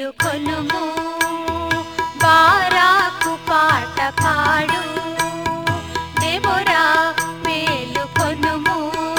మేలుకొనుము బారాకు పాట పాడు దేవరా మేలుకొనుము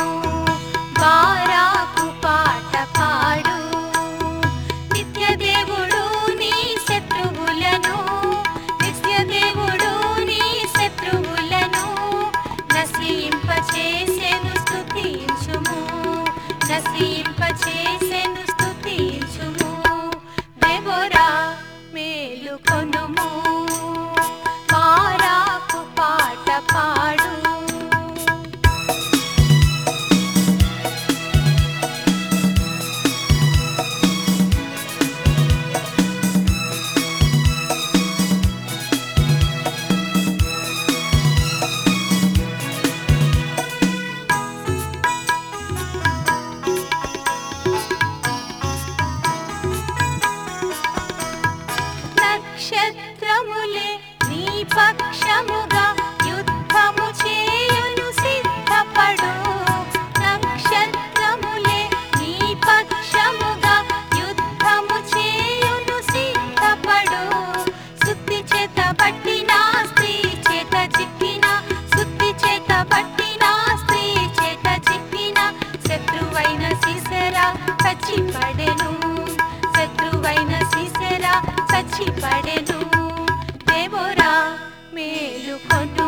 బారాకు పాట పాడు నిత్య దేవుడు నీ శత్రువులను నిత్య దేవుడు నీ శత్రువులను నశింపచేసెను స్తుతించుము నశింపచేసెను స్తుతించుము దేవరా మేలుకొనుము పారాకు పాట పాడు నక్షత్రములే నీ పక్షముగా యుద్ధము చేయును సిద్ధపడు నక్షత్రములే నీ పక్షముగా యుద్ధము చేయును సిద్ధపడు సుత్తి చేత పట్టిన స్త్రీ చేత చిక్కిన సుత్తి చేత పట్టిన స్త్రీ చేత చిక్కిన శత్రువైన సిసరా చచ్చిపడెను శత్రువైన సిసరా చచ్చిపడెను దేవరా మేలుకొను